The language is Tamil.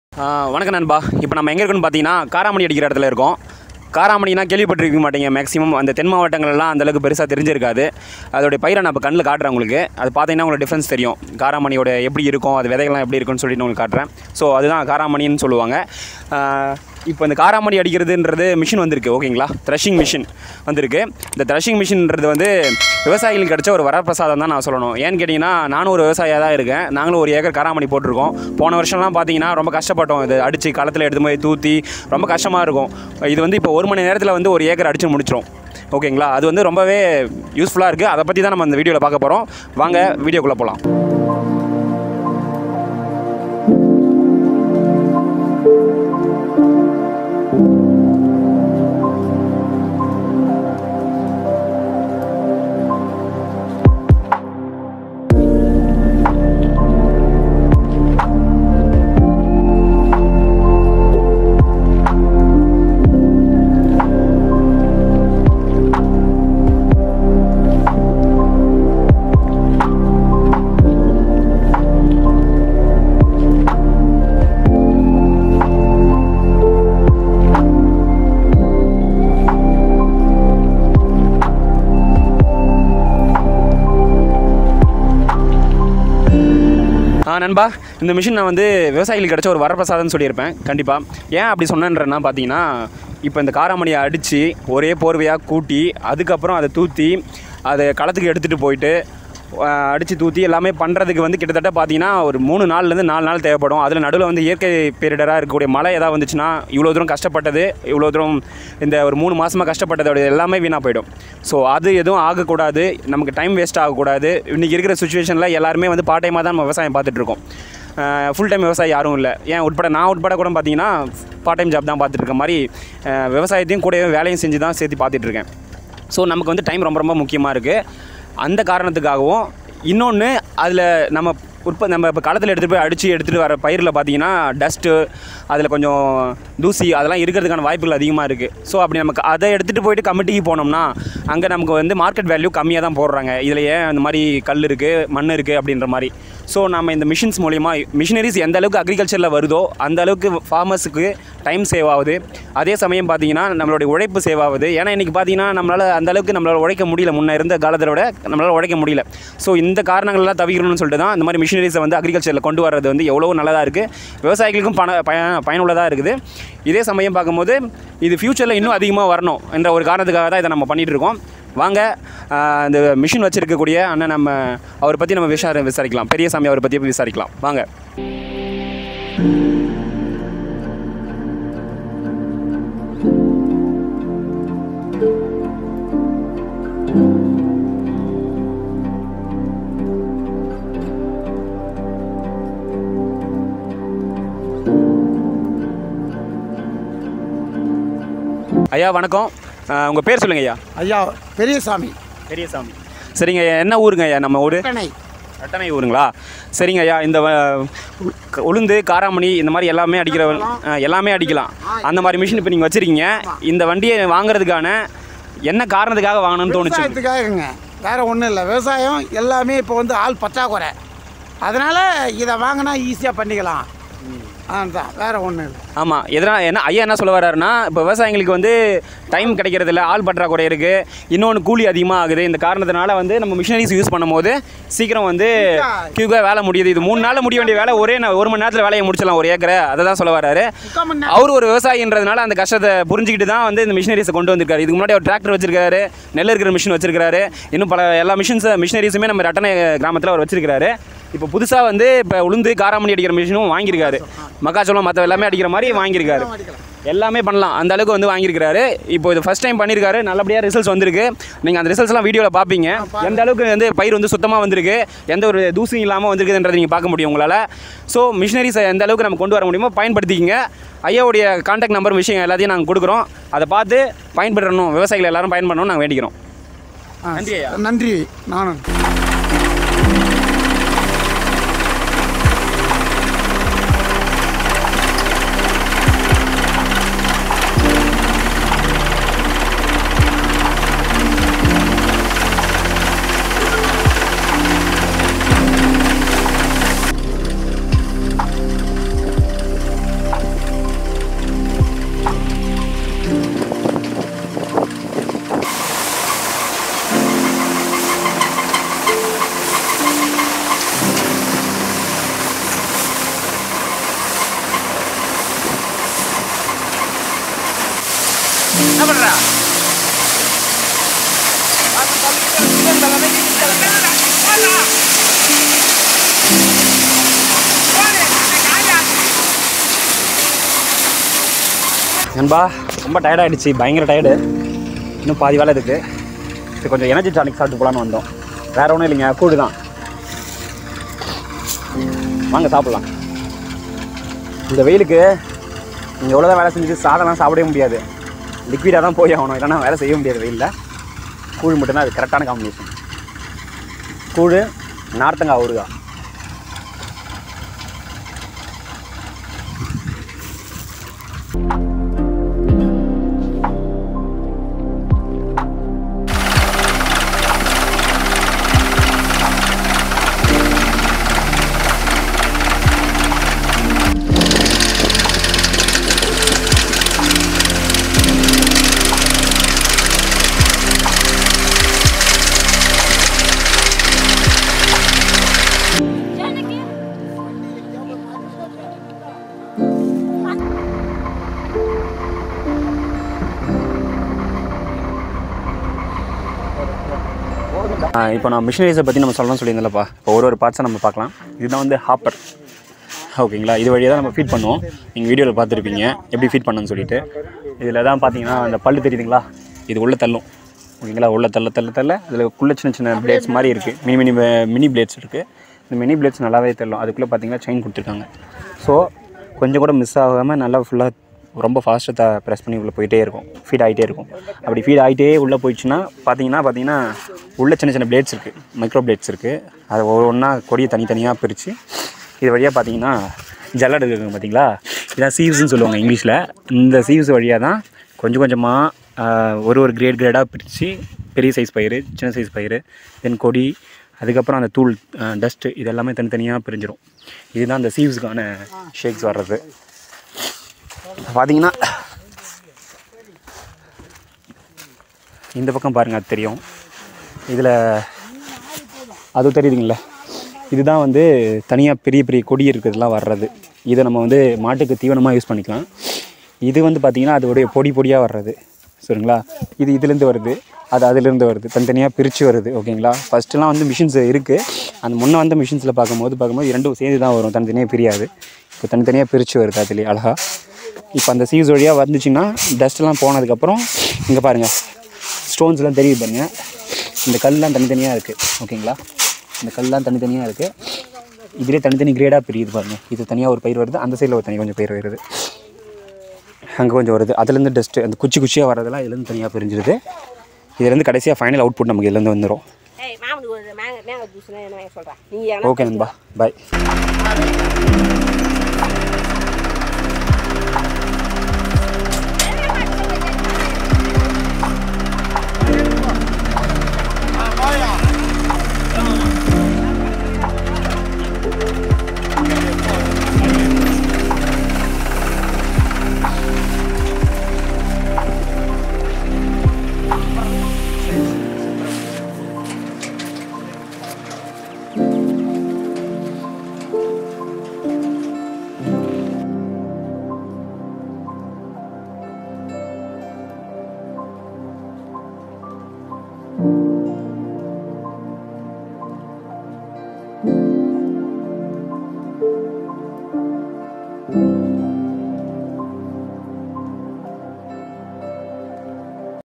ஆ, வணக்கம் நண்பா இப்போ நம்ம எங்கே இருக்கோம்னு பார்த்தீங்கன்னா காராமணி அடிக்கிற இடத்துல இருக்கோம் காராமணினா கேள்விப்பட்டிருக்க மாட்டீங்க மேக்ஸிமம் அந்த தென் மாவட்டங்கள்லாம் அந்தளவுக்கு பெருசாக தெரிஞ்சிருக்காது அதோடைய பயிரை நான் இப்போ கண்ணில் காட்டுறேன் உங்களுக்கு அது பார்த்தீங்கன்னா உங்களுக்கு டிஃப்ரென்ஸ் தெரியும் காராமணியோட எப்படி இருக்கும் அது விதைகள்லாம் எப்படி இருக்கும்னு சொல்லிட்டு உங்களுக்கு காட்டுறேன் ஸோ அதுதான் காராமணின்னு சொல்லுவாங்க ஆ, இப்போ இந்த காராமணி அடிக்கிறதுன்றது மிஷின் வந்திருக்கு ஓகேங்களா த்ரஷிங் மிஷின் வந்திருக்கு இந்த த்ரஷிங் மிஷின்ன்றது வந்து விவசாயிகளுக்கு கிடைச்ச ஒரு வரப்பிரசாதம் தான் நான் சொல்லணும் ஏன்னு கேட்டிங்கன்னா நானும் ஒரு விவசாயியாக தான் இருக்கேன் நாங்களும் ஒரு ஏக்கர் காராமணி போட்டிருக்கோம் போன வருஷம்லாம் பார்த்தீங்கன்னா ரொம்ப கஷ்டப்பட்டோம் இது அடித்து களத்தில் எடுத்து போய் தூத்தி ரொம்ப கஷ்டமாக இருக்கும் இது வந்து இப்போ ஒரு மணி நேரத்தில் வந்து ஒரு ஏக்கர் அடித்து முடிச்சிரும் ஓகேங்களா அது வந்து ரொம்பவே யூஸ்ஃபுல்லாக இருக்குது அதை பற்றி தான் நம்ம இந்த வீடியோவில் பார்க்க போகிறோம் வாங்க வீடியோக்குள்ளே போகலாம் ஆ நண்பா இந்த மிஷின் நான் வந்து விவசாயிகளுக்கு கிடைச்ச ஒரு வரப்பிரசாதம்னு சொல்லியிருப்பேன் கண்டிப்பாக ஏன் அப்படி சொன்னேன்றேன்னா பார்த்தீங்கன்னா இப்போ இந்த காராமணியை அடித்து ஒரே போர்வையாக கூட்டி அதுக்கப்புறம் அதை தூற்றி அதை களத்துக்கு எடுத்துகிட்டு போயிட்டு அடித்து தூற்றி எல்லாமே பண்ணுறதுக்கு வந்து கிட்டத்தட்ட பார்த்தீங்கன்னா ஒரு மூணு நாள்லேருந்து நாலு நாள் தேவைப்படும் அதில் நடுவில் வந்து இயற்கை பேரிடராக இருக்கக்கூடிய மழை ஏதாவது வந்துச்சுன்னா இவ்வளோ தூரம் கஷ்டப்பட்டது இவ்வளோ தூரம் இந்த ஒரு மூணு மாதமாக கஷ்டப்பட்டதோட எல்லாமே வீணாக போயிடும் ஸோ அது எதுவும் ஆகக்கூடாது நமக்கு டைம் வேஸ்ட் ஆகக்கூடாது இன்றைக்கி இருக்கிற சுச்சுவேஷனில் எல்லாருமே வந்து பார்ட் டைமாக தான் நம்ம விவசாயம் பார்த்துட்ருக்கோம் ஃபுல் டைம் விவசாயி யாரும் இல்லை ஏன் உட்பட நான் உட்பட கூட பார்த்தீங்கன்னா பார்ட் டைம் ஜாப் தான் பார்த்துட்டு இருக்க மாதிரி அஹ், விவசாயத்தையும் கூடவே வேலையும் செஞ்சு தான் சேர்த்து பார்த்துட்ருக்கேன் ஸோ நமக்கு வந்து டைம் ரொம்ப ரொம்ப முக்கியமாக இருக்குது அந்த காரணத்துக்காகவும் இன்னொன்று அதில் நம்ம உற்ப நம்ம இப்போ களத்தில் எடுத்துகிட்டு போய் அடித்து எடுத்துகிட்டு வர பயிரில் பார்த்தீங்கன்னா டஸ்ட்டு அதில் கொஞ்சம் தூசி அதெல்லாம் இருக்கிறதுக்கான வாய்ப்புகள் அதிகமாக இருக்குது ஸோ அப்படி நமக்கு அதை எடுத்துகிட்டு போயிட்டு கமிட்டிக்கு போனோம்னா அங்கே நமக்கு வந்து மார்க்கெட் வேல்யூ கம்மியாக தான் போடுறாங்க இதில் ஏன் அந்த மாதிரி கல் இருக்குது மண் இருக்குது அப்படின்ற மாதிரி ஸோ நம்ம இந்த மிஷின்ஸ் மூலிமா மிஷினரிஸ் எந்த அளவுக்கு அக்ரிகல்ச்சரில் வருதோ அந்த அளவுக்கு ஃபார்மர்ஸுக்கு டைம் சேவ் ஆகுது அதே சமயம் பார்த்தீங்கன்னா நம்மளுடைய உழைப்பு சேவ் ஆகுது ஏன்னா இன்றைக்கி பார்த்தீங்கன்னா நம்மளால் அந்த அளவுக்கு நம்மளால் உழைக்க முடியல முன்ன இருந்த காலத்தை விட நம்மளால் உழைக்க முடியல ஸோ இந்த காரணங்கள்லாம் தவிர்க்கணும்னு சொல்லிட்டு தான் இந்த மாதிரி மிஷினரிஸை வந்து அக்ரிகல்ச்சரில் கொண்டு வர்றது வந்து எவ்வளோ நல்லதாக இருக்குது விவசாயிகளுக்கும் பண பயன் பயனுள்ளதாக இருக்குது இதே சமயம் பார்க்கும்போது இது ஃப்யூச்சரில் இன்னும் அதிகமாக வரணும் என்ற ஒரு காரணத்துக்காக தான் இதை நம்ம பண்ணிகிட்டு இருக்கோம் வாங்க ஆஹ், இந்த மிஷின் வச்சுருக்கக்கூடிய அண்ணன் நம்ம அவரை பற்றி நம்ம விசார விசாரிக்கலாம் பெரியசாமி அவரை பற்றி விசாரிக்கலாம் வாங்க ஐயா வணக்கம் உங்கள் பேர் சொல்லுங்க ஐயா ஐயா பெரியசாமி பெரியசாமி சரிங்க ஐயா என்ன ஊருங்க ஐயா நம்ம ஊர் கட்டணை அட்டனை ஊருங்களா சரிங்க ஐயா இந்த வ- உ- உளுந்து காராமணி இந்த மாதிரி எல்லாமே அடிக்கிற ஆ, எல்லாமே அடிக்கலாம் அந்த மாதிரி மிஷின் இப்போ நீங்கள் வச்சுருக்கீங்க இந்த வண்டியை வாங்குறதுக்கான என்ன காரணத்துக்காக வாங்கணும்னு தோணுச்சு விவசாயத்துக்காகங்க வேற ஒன்றும் இல்லை விவசாயம் எல்லாமே இப்போ வந்து ஆள் பற்றாக்குறை அதனால் இதை வாங்கினா ஈஸியாக பண்ணிக்கலாம் அதுதான் வேற ஒன்றும் இல்லை ஆமாம் எதனால் என்ன ஐயா என்ன சொல்ல வர்றாருன்னா இப்போ விவசாயிங்களுக்கு வந்து டைம் கிடைக்கிறதில்ல ஆள் பற்றாக்குறை இருக்குது இன்னொன்று கூலி அதிகமாக ஆகுது இந்த காரணத்தினால வந்து நம்ம மிஷினரிஸ் யூஸ் பண்ணும்போது சீக்கிரம் வந்து கியூக்காக வேலை முடியுது இது மூணு நாளில் முடிய வேண்டிய வேலை ஒரே நா- ஒரு மணி நேரத்தில் வேலையை முடிச்சிடலாம் ஒரு ஏக்கரை அதை தான் சொல்ல வர்றாரு முக்கால் மணி நேரம் அவர் ஒரு விவசாயின்றதுனால அந்த கஷ்டத்தை புரிஞ்சுக்கிட்டு தான் வந்து இந்த மிஷினரிஸை கொண்டு வந்திருக்காரு இதுக்கு முன்னாடி அவர் டிராக்டர் வச்சிருக்காரு நெல் இருக்கிற மிஷின் வச்சிருக்காரு இன்னும் பல எல்லா மிஷின்ஸ் மிஷினரிஸுமே நம்ம ரட்டனை கிராமத்தில் அவர் வச்சிருக்காரு இப்போ புதுசாக வந்து இப்போ உளுந்து காராமணி அடிக்கிற மிஷினும் வாங்கியிருக்காரு மக்காச்சோளம் மற்ற எல்லாமே அடிக்கிற மாதிரி வாங்கியிருக்காரு எல்லாமே பண்ணலாம் அந்த அளவுக்கு வந்து வாங்கியிருக்காரு இப்போ இது ஃபர்ஸ்ட் டைம் பண்ணியிருக்காரு நல்லபடியாக ரிசல்ட்ஸ் வந்திருக்கு நீங்கள் அந்த ரிசல்ட்ஸ்லாம் வீடியோவில் பார்ப்பீங்க எந்த அளவுக்கு வந்து பயிர் வந்து சுத்தமாக வந்திருக்கு எந்த ஒரு தூசியும் இல்லாமல் வந்திருக்குதுன்றதை நீங்கள் பார்க்க முடியும் உங்களால் ஸோ மிஷினரிஸை எந்த அளவுக்கு நம்ம கொண்டு வர முடியுமோ பயன்படுத்திக்கிங்க ஐயாவுடைய கான்டாக்ட் நம்பர் விஷயம் எல்லாத்தையும் நாங்கள் கொடுக்குறோம் அதை பார்த்து பயன்பெறணும் விவசாயிகள் எல்லாரும் பயன்படணும்னு நாங்கள் வேண்டிக்கிறோம் ஆ, நன்றி ஐயா. நன்றி நானும் என்ன பண்ற நண்பா ரொம்ப டயர்டாயிடுச்சு பயங்கர டயர்டு இன்னும் பாதி வேலை இருக்குது இது கொஞ்சம் எனர்ஜி டானிக் சாப்பிட்டு போகலான்னு வந்தோம் வேற ஒன்றும் இல்லைங்க கூடு தான் வாங்க சாப்பிட்லாம் இந்த வெயிலுக்கு நீங்கள் எவ்வளோ வேலை செஞ்சுட்டு சாதம்லாம் சாப்பிடவே முடியாது லிக்விடாக தான் போய் ஆகணும் இல்லைன்னா வேலை செய்ய முடியாது வெயிலில் கூழ் மட்டும்தான் அது கரெக்டான காம்பினேஷன் கூழ் நார்த்தங்காய் ஊறுகாய் இப்போ நான் மிஷினரிஸை பற்றி நம்ம சொல்லணும்னு சொல்லியிருந்தேன்லப்பா இப்போ ஒரு ஒரு பார்ட்ஸை நம்ம பார்க்கலாம் இதுதான் வந்து ஹாப்பர் ஓகேங்களா இது வழியாக தான் நம்ம ஃபீட் பண்ணுவோம் நீங்கள் வீடியோவில் பார்த்துருப்பீங்க எப்படி ஃபீட் பண்ணணும்னு சொல்லிட்டு இதில் தான் பார்த்தீங்கன்னா அந்த பல்லு தெரியுதுங்களா இது உள்ளே தள்ளும் ஓகேங்களா உள்ளே தள்ள தள்ள தள்ள அதில் குள்ள சின்ன சின்ன பிளேட்ஸ் மாதிரி இருக்குது மினி மினி மினி பிளேட்ஸ் இருக்குது இந்த மினி பிளேட்ஸ் நல்லாவே தள்ளும் அதுக்குள்ளே பார்த்தீங்கன்னா செயின் கொடுத்துருக்காங்க ஸோ கொஞ்சம் கூட மிஸ் ஆகாமல் நல்லா ஃபுல்லாக ரொம்ப ஃபாஸ்ட்டாக ப்ரெஸ் பண்ணி உள்ளே போயிட்டே இருக்கும் ஃபீட் ஆகிட்டே இருக்கும் அப்படி ஃபீட் ஆகிட்டே உள்ளே போயிடுச்சுன்னா பார்த்தீங்கன்னா பார்த்தீங்கன்னா உள்ள சின்ன சின்ன பிளேட்ஸ் இருக்குது மைக்ரோ பிளேட்ஸ் இருக்குது அதை ஒவ்வொன்றா கொடியை தனித்தனியாக பிரித்து இது வழியாக பார்த்தீங்கன்னா ஜல்லடை இருக்குங்க பார்த்தீங்களா இதான் சீவ்ஸ்னு சொல்லுவாங்க இங்கிலீஷில் இந்த சீவ்ஸ் வழியாக தான் கொஞ்சம் கொஞ்சமாக ஒரு ஒரு கிரேட் கிரேடாக பிரித்து பெரிய சைஸ் பயிர் சின்ன சைஸ் பயிர் தென் கொடி அதுக்கப்புறம் அந்த தூள் டஸ்ட்டு இது எல்லாமே தனித்தனியாக பிரிஞ்சிரும் இதுதான் அந்த சீவ்ஸுக்கான ஷேக்ஸ் வர்றது பார்த்தீங்கன்னா இந்த பக்கம் பாருங்கள் அது தெரியும் இதில் அது தெரியுதுங்களே இதுதான் வந்து தனியாக பெரிய பெரிய கொடி இருக்கிறதுலாம் வர்றது இதை நம்ம வந்து மாட்டுக்கு தீவனமாக யூஸ் பண்ணிக்கலாம் இது வந்து பார்த்திங்கன்னா அதோடைய பொடி பொடியாக வர்றது சரிங்களா இது இதுலேருந்து வருது அது அதுலேருந்து வருது தனித்தனியாக பிரித்து வருது ஓகேங்களா ஃபஸ்ட்டுலாம் வந்து மிஷின்ஸ் இருக்குது அந்த முன்னே வந்த மிஷின்ஸில் பார்க்கும்போது பார்க்கும்போது இரண்டும் சேர்ந்து தான் வரும் தனித்தனியாக பிரியாது இப்போ தனித்தனியாக பிரித்து வருது அதுலேயே அழகாக இப்போ அந்த சீவ்ஸ் வழியாக வந்துச்சுன்னா டஸ்ட்லாம் போனதுக்கப்புறம் இங்கே பாருங்கள் ஸ்டோன்ஸ்லாம் தெரியுது பாருங்க இந்த கல்லாம் தனித்தனியாக இருக்குது ஓகேங்களா இந்த கல்லாம் தனித்தனியாக இருக்குது இதிலே தனித்தனி கிரேடாக பிரியுது பாருங்க இது தனியாக ஒரு பயிர் வருது அந்த சைடில் ஒரு தனி கொஞ்சம் பயிர் வருது அங்கே கொஞ்சம் வருது அதுலேருந்து டஸ்ட்டு அந்த குச்சி குச்சியாக வர்றதெல்லாம் இதுலேருந்து தனியாக பிரிஞ்சிருது இதுலேருந்து கடைசியாக ஃபைனல் அவுட்புட் நமக்கு இதுலேருந்து வந்துடும் ஏய் மாமனுக்கு ஒரு மேங்க மேங்க ஜூஸ்னா என்ன வாங்க சொல்கிறேன் நீங்கள் ஓகே நண்பா பாய்